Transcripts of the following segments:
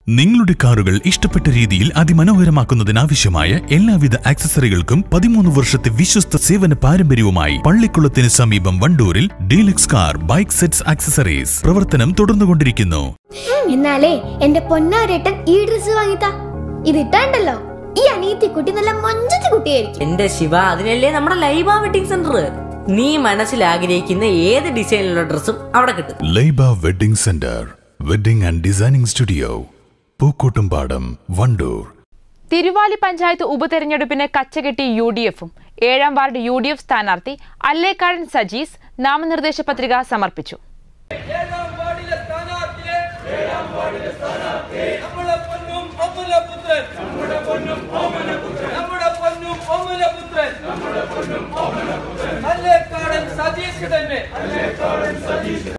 നിങ്ങളുടെ കാറുകൾ ഇഷ്ടപ്പെട്ട രീതിയിൽ അതിമനോഹരമാക്കുന്നതിനാവശ്യമായ എല്ലാവിധ ആക്സസറികൾക്കും പതിമൂന്ന് വർഷത്തെ വിശ്വസ്ത സേവന പാരമ്പര്യവുമായി പള്ളിക്കുളത്തിന് സമീപം വണ്ടൂരിൽ deluxe car bike sets accessories പ്രവർത്തനം തുടർന്നുകൊണ്ടിരിക്കുന്നു എന്നാലേ എന്റെ പൊന്നാരേട്ടൻ ഈ ഡ്രസ് വാങ്ങിത്താ ഇത് ഇട്ടാണ്ടല്ലോ ഈ അനിയത്തി കുട്ടി നല്ല മൊഞ്ചത്തി കുട്ടിയായിരിക്കും എന്റെ ശിവ അതിനല്ലേ നമ്മുടെ ലൈബ വെഡിങ് സെന്റർ നീ മനസ്സിൽ ആഗ്രഹിക്കുന്ന ഏത് ഡിസൈനിലുള്ള ഡ്രസ്സും അവിടെ കിട്ടും Laiba wedding center wedding and designing studio Pookkottumpadam Wandoor Thiruvali panchayat ഉപതെരഞ്ഞെടുപ്പിന് കച്ചകെട്ടി യു ഡി എഫും ഏഴാം വാർഡ് യു ഡി എഫ് സ്ഥാനാർത്ഥി അല്ലേക്കാടൻ സജീസ് നാമനിർദ്ദേശ പത്രിക സമർപ്പിച്ചു ഏഴാം വാർഡിലെ സ്ഥാനാർത്ഥിയെ നമ്മുടെ പൊന്നും ഓമനപുത്രൻ നമ്മുടെ പൊന്നും ഓമനപുത്രൻ നമ്മുടെ പൊന്നും ഓമനപുത്രൻ നമ്മുടെ പൊന്നും ഓമനപുത്രൻ അല്ലേക്കാടൻ സതീഷ് തന്നെ അല്ലേക്കാടൻ സതീഷ്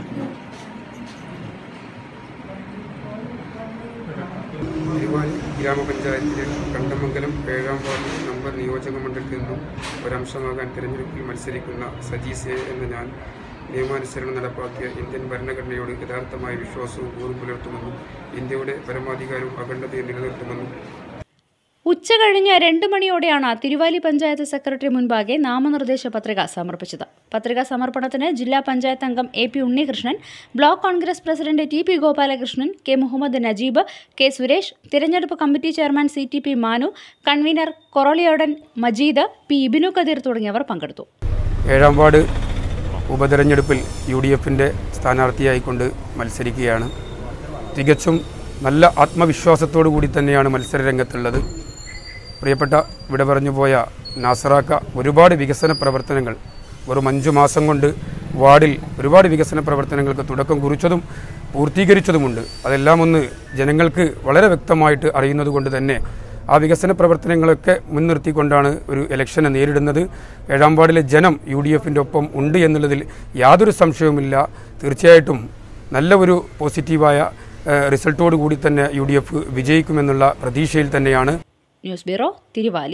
തിരുവാലി ഗ്രാമപഞ്ചായത്തിലെ കണ്ടമംഗലം ഏഴാം വാർഡ് നമ്പർ നിയോജക മണ്ഡലത്തിൽ നിന്നും ഒരംശമാകാൻ തിരഞ്ഞെടുപ്പിൽ മത്സരിക്കുന്ന സജീസ് എ എന്ന ഞാൻ നിയമാനുസരണം നടപ്പാക്കിയ ഇന്ത്യൻ ഭരണഘടനയോട് യഥാർത്ഥമായ വിശ്വാസവും ഊർവ് പുലർത്തുമെന്നും ഇന്ത്യയുടെ പരമാധികാരവും അഖണ്ഡതയും നിലനിർത്തുമെന്നും ഉച്ചകഴിഞ്ഞ് രണ്ട് മണിയോടെയാണ് തിരുവാലി പഞ്ചായത്ത് സെക്രട്ടറി മുൻപാകെ നാമനിർദ്ദേശ പത്രിക സമർപ്പിച്ചത് പത്രിക സമർപ്പണത്തിന് ജില്ലാ പഞ്ചായത്ത് അംഗം A P Unnikrishnan block Congress president T P Gopalakrishnan K Muhammad Najeeb K Suresh തിരഞ്ഞെടുപ്പ് committee chairman C T P Manu convener Koroliyodan Majeed P Ibinu Kadeer തുടങ്ങിയവർ പങ്കെടുത്തു ഏഴാം വാർഡ് ഉപതെരഞ്ഞെടുപ്പിൽ യു ഡി എഫിൻ്റെ സ്ഥാനാർത്ഥിയായിക്കൊണ്ട് മത്സരിക്കുകയാണ് തികച്ചും നല്ല ആത്മവിശ്വാസത്തോടു കൂടി തന്നെയാണ് മത്സര രംഗത്തുള്ളത് പ്രിയപ്പെട്ട ഇവിടെ പറഞ്ഞു പോയ നാസറാക്ക ഒരുപാട് വികസന പ്രവർത്തനങ്ങൾ വെറും അഞ്ചു മാസം കൊണ്ട് വാർഡിൽ ഒരുപാട് വികസന പ്രവർത്തനങ്ങൾക്ക് തുടക്കം കുറിച്ചതും പൂർത്തീകരിച്ചതുമുണ്ട് അതെല്ലാം ഒന്ന് ജനങ്ങൾക്ക് വളരെ വ്യക്തമായിട്ട് അറിയുന്നത് കൊണ്ട് തന്നെ ആ വികസന പ്രവർത്തനങ്ങളൊക്കെ മുൻനിർത്തിക്കൊണ്ടാണ് ഒരു ഇലക്ഷനെ നേരിടുന്നത് ഏഴാം വാർഡിലെ ജനം യു ഡി എഫിൻ്റെ ഒപ്പം ഉണ്ട് എന്നുള്ളതിൽ യാതൊരു സംശയവുമില്ല തീർച്ചയായിട്ടും നല്ല ഒരു പോസിറ്റീവായ ഏഹ്, റിസൾട്ടോടു കൂടി തന്നെ യു ഡി എഫ് വിജയിക്കുമെന്നുള്ള പ്രതീക്ഷയിൽ തന്നെയാണ് ന്യൂസ് ബ്യൂറോ തിരുവാലി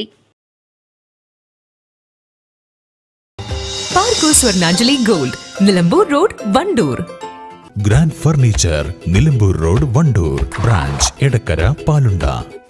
പാർക്കോ Swarnanjali gold Nilambur road Wandoor grand furniture Nilambur road Wandoor branch Edakkara പാലുണ്ട